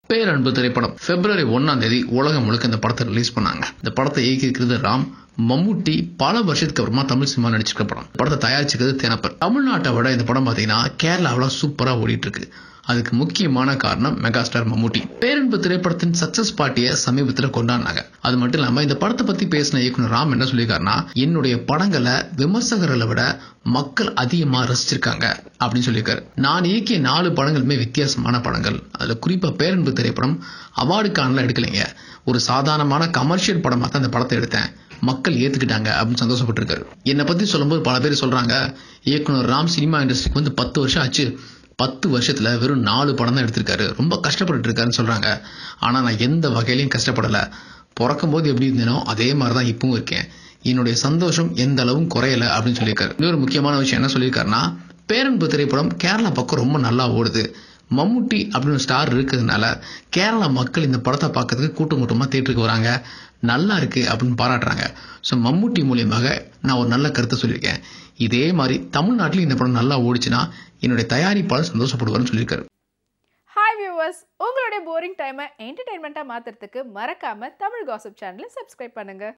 பேரன்பு திரைப்படம் பிப்ரவரி ஒன்னாம் தேதி உலகம் முழுக்க இந்த படத்தை ரிலீஸ் பண்ணாங்க இந்த படத்தை இயக்கியிருக்கிறது ராம் மம்முட்டி பல வருஷத்துக்கு அப்புறமா தமிழ் சினிமா நடிச்சிருக்க படம் படத்தை தயாரிச்சுக்கிறது தேனப்பர் தமிழ்நாட்டை விட இந்த படம் பார்த்தீங்கன்னா கேரளாவில் சூப்பரா ஓடிட்டு இருக்கு அதுக்கு முக்கியமான காரணம் மெகாஸ்டார் மம்முட்டி பேரன்பு திரைப்படத்தின் சக்சஸ் பார்ட்டியை சமீபத்தில் கொண்டாடினாங்க அது மட்டும் இல்லாம இந்த படத்தை பத்தி பேசின இயக்குனர் ராம் என்ன சொல்லியிருக்காருன்னா என்னுடைய படங்களை விமர்சகர்களை விட மக்கள் அதிகமா ரசிச்சிருக்காங்க அப்படின்னு சொல்லியிருக்காரு நான் இயக்கிய நாலு படங்களுமே வித்தியாசமான படங்கள் அதுல குறிப்பா பேரன்பு திரைப்படம் அவார்டுக்கானலாம் எடுக்கலைங்க ஒரு சாதாரணமான கமர்ஷியல் படமா தான் இந்த படத்தை எடுத்தேன் மக்கள் ஏத்துக்கிட்டாங்க அப்படின்னு சந்தோஷப்பட்டிருக்காரு என்னை பத்தி சொல்லும்போது பல பேர் சொல்றாங்க இயக்குனர் ராம் சினிமா இண்டஸ்ட்ரிக்கு வந்து பத்து வருஷம் ஆச்சு பத்து வருஷத்துல வெறும் நாலு படம் தான் எடுத்திருக்காரு ரொம்ப கஷ்டப்பட்டு இருக்காருன்னு சொல்றாங்க ஆனா நான் எந்த வகையிலையும் கஷ்டப்படல பிறக்கும் போது எப்படி இருந்தேனோ அதே மாதிரி தான் இப்பவும் இருக்கேன் என்னுடைய சந்தோஷம் எந்த அளவும் குறையல அப்படின்னு சொல்லியிருக்காரு இன்னொரு முக்கியமான விஷயம் என்ன சொல்லியிருக்காருன்னா பேரன்பு திரைப்படம் கேரளா பக்கம் ரொம்ப நல்லா ஓடுது மம்முட்டி அப்படின்னு ஸ்டார் இருக்கிறதுனால கேரளா மக்கள் இந்த படத்தை பார்க்கறதுக்கு கூட்டம் கூட்டமாக தேட்டருக்கு வராங்க நல்லா இருக்கு அப்படின்னு பாராட்டுறாங்க ஸோ மம்முட்டி மூலியமாக நான் ஒரு நல்ல கருத்தை சொல்லியிருக்கேன் இதே மாதிரி தமிழ்நாட்டில் இந்த படம் நல்லா ஓடிச்சுன்னா என்னுடைய தயாரிப்பாளர் சந்தோஷப்படுவார்னு சொல்லியிருக்காரு ஹாய் வியூவர்ஸ் உங்களுடைய போரிங் டைமை என்டர்டைன்மெண்ட்டாக மாற்றுறதுக்கு மறக்காமல் தமிழ் காசிப் சேனலை சப்ஸ்கிரைப் பண்ணுங்கள்